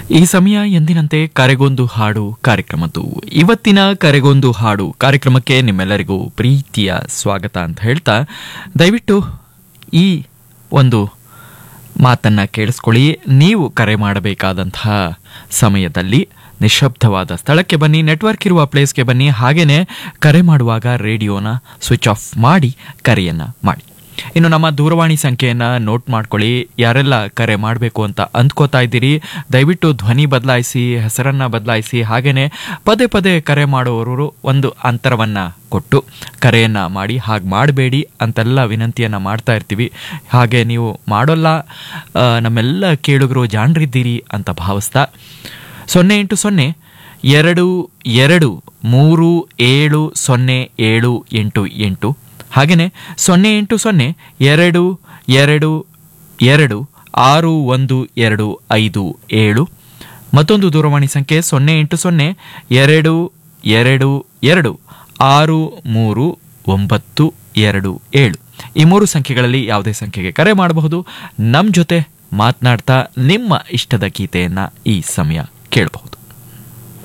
ಈ ಸಮಯ ಎಂದಿನಂತೆ ಕರೆಗೊಂದು ಹಾಡು ಕಾರ್ಯಕ್ರಮದ್ದು ಇವತ್ತಿನ ಕರೆಗೊಂದು ಹಾಡು ಕಾರ್ಯಕ್ರಮಕ್ಕೆ ನಿಮ್ಮೆಲ್ಲರಿಗೂ ಪ್ರೀತಿಯ ಸ್ವಾಗತ ಅಂತ ಹೇಳ್ತಾ ದಯವಿಟ್ಟು ಈ ಒಂದು ಮಾತನ್ನ ಕೇಳಿಸ್ಕೊಳ್ಳಿ ನೀವು ಕರೆ ಮಾಡಬೇಕಾದಂತಹ ಸಮಯದಲ್ಲಿ ನಿಶಬ್ದವಾದ ಸ್ಥಳಕ್ಕೆ ಬನ್ನಿ ನೆಟ್ವರ್ಕ್ ಇರುವ ಪ್ಲೇಸ್ಗೆ ಬನ್ನಿ ಹಾಗೇನೆ ಕರೆ ಮಾಡುವಾಗ ರೇಡಿಯೋನ ಸ್ವಿಚ್ ಆಫ್ ಮಾಡಿ ಕರೆಯನ್ನ ಮಾಡಿ ಇನ್ನು ನಮ್ಮ ದೂರವಾಣಿ ಸಂಖ್ಯೆಯನ್ನ ನೋಟ್ ಮಾಡ್ಕೊಳ್ಳಿ ಯಾರೆಲ್ಲ ಕರೆ ಮಾಡಬೇಕು ಅಂತ ಅಂದ್ಕೋತಾ ಇದ್ದೀರಿ ದಯವಿಟ್ಟು ಧ್ವನಿ ಬದಲಾಯಿಸಿ ಹೆಸರನ್ನ ಬದಲಾಯಿಸಿ ಹಾಗೇನೆ ಪದೇ ಪದೇ ಕರೆ ಮಾಡುವವರು ಒಂದು ಅಂತರವನ್ನ ಕೊಟ್ಟು ಕರೆಯನ್ನ ಮಾಡಿ ಹಾಗೆ ಮಾಡಬೇಡಿ ಅಂತೆಲ್ಲ ವಿನಂತಿಯನ್ನ ಮಾಡ್ತಾ ಇರ್ತೀವಿ ಹಾಗೆ ನೀವು ಮಾಡೋಲ್ಲ ಆ, ನಮ್ಮೆಲ್ಲ ಕೇಳುಗರು ಜಾಣರಿದ್ದೀರಿ ಅಂತ ಭಾವಿಸ್ತಾ ಸೊನ್ನೆ ಎಂಟು ಸೊನ್ನೆ ಎರಡು ಎರಡು ಮೂರು ಏಳು ಸೊನ್ನೆ ಏಳು ಎಂಟು ಎಂಟು ಹಾಗೆಯೇ ಸೊನ್ನೆ ಎಂಟು ಸೊನ್ನೆ ಎರಡು ಎರಡು ಎರಡು ಆರು ಒಂದು ಎರಡು ಐದು ಏಳು ಮತ್ತೊಂದು ದೂರವಾಣಿ ಸಂಖ್ಯೆ ಸೊನ್ನೆ ಎಂಟು ಸೊನ್ನೆ ಎರಡು ಎರಡು ಎರಡು ಆರು ಮೂರು ಒಂಬತ್ತು ಎರಡು ಏಳು ಈ ಮೂರು ಸಂಖ್ಯೆಗಳಲ್ಲಿ ಯಾವುದೇ ಸಂಖ್ಯೆಗೆ ಕರೆ ಮಾಡಬಹುದು ನಮ್ಮ ಜೊತೆ ಮಾತನಾಡ್ತಾ ನಿಮ್ಮ ಇಷ್ಟದ ಗೀತೆಯನ್ನ ಈ ಸಮಯ ಕೇಳಬಹುದು